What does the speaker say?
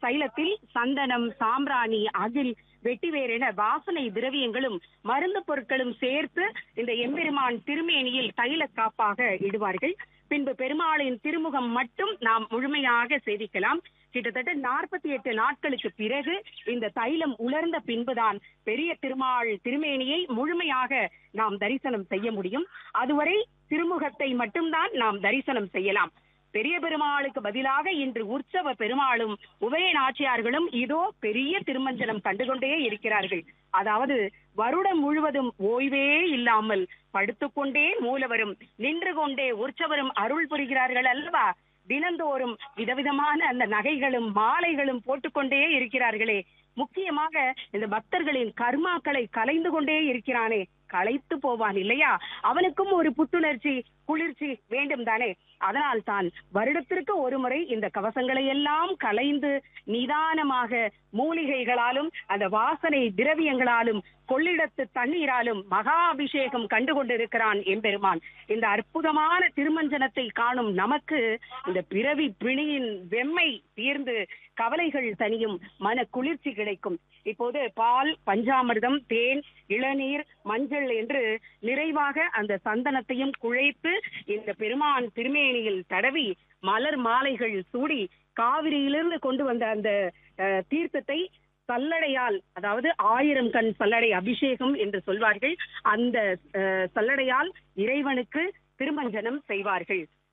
தைலத்தில் சந்தனம் சாம்பிராணி அகில் வெட்டிவேர் என வாசனை திரவியங்களும் மருந்து பொருட்களும் சேர்த்து இந்த எம்பெருமான் திருமேனியில் தைல காப்பாக இடுவார்கள் பின்பு பெருமாளின் திருமுகம் மட்டும் நாம் முழுமையாக சேவிக்கலாம் கிட்டத்தட்ட நாற்பத்தி எட்டு நாட்களுக்கு பிறகு இந்த தைலம் உலர்ந்த பின்புதான் பெரிய திருமால் திருமேனியை முழுமையாக நாம் தரிசனம் செய்ய முடியும் அதுவரை திருமுகத்தை மட்டும்தான் நாம் தரிசனம் செய்யலாம் பெரிய பெருமாளுக்கு பதிலாக இன்று உற்சவ பெருமாளும் உபய நாச்சியார்களும் இதோ பெரிய திருமஞ்சனம் கண்டுகொண்டே இருக்கிறார்கள் அதாவது வருடம் முழுவதும் ஓய்வே இல்லாமல் படுத்துக்கொண்டே மூலவரும் நின்று கொண்டே உற்சவரும் அருள் புரிகிறார்கள் அல்லவா தினந்தோறும் விதவிதமான அந்த நகைகளும் மாலைகளும் போட்டுக்கொண்டே இருக்கிறார்களே முக்கியமாக இந்த பக்தர்களின் கர்மாக்களை கலைந்து கொண்டே இருக்கிறானே களைத்து போவான் இல்லையா அவனுக்கும் ஒரு புத்துணர்ச்சி குளிர்ச்சி வேண்டும் தானே அதனால் தான் வருடத்திற்கு ஒரு முறை இந்த கவசங்களை எல்லாம் கலைந்து நிதானமாக மூலிகைகளாலும் அந்த வாசனை திரவியங்களாலும் கொள்ளிடத்து தண்ணீராலும் மகா அபிஷேகம் கண்டு கொண்டிருக்கிறான் எம்பெருமான் இந்த அற்புதமான திருமஞ்சனத்தை காணும் நமக்கு இந்த பிறவி பிணியின் வெம்மை தீர்ந்து கவலைகள் தனியும் மன குளிர்ச்சி கிடைக்கும் இப்போது பால் பஞ்சாமிர்தம் தேன் இளநீர் மஞ்சள் என்று நிறைவாக அந்த சந்தனத்தையும் குழைத்து இந்த பெருமான் திருமேனியில் தடவி மலர் மாலைகள் சூடி காவிரியிலிருந்து கொண்டு வந்த அந்த அஹ், தீர்த்தத்தை சல்லடையால் அதாவது ஆயிரம் கண் சல்லடை அபிஷேகம் என்று சொல்வார்கள் அந்த அஹ், சல்லடையால் இறைவனுக்கு திருமஞ்சனம் செய்வார்கள்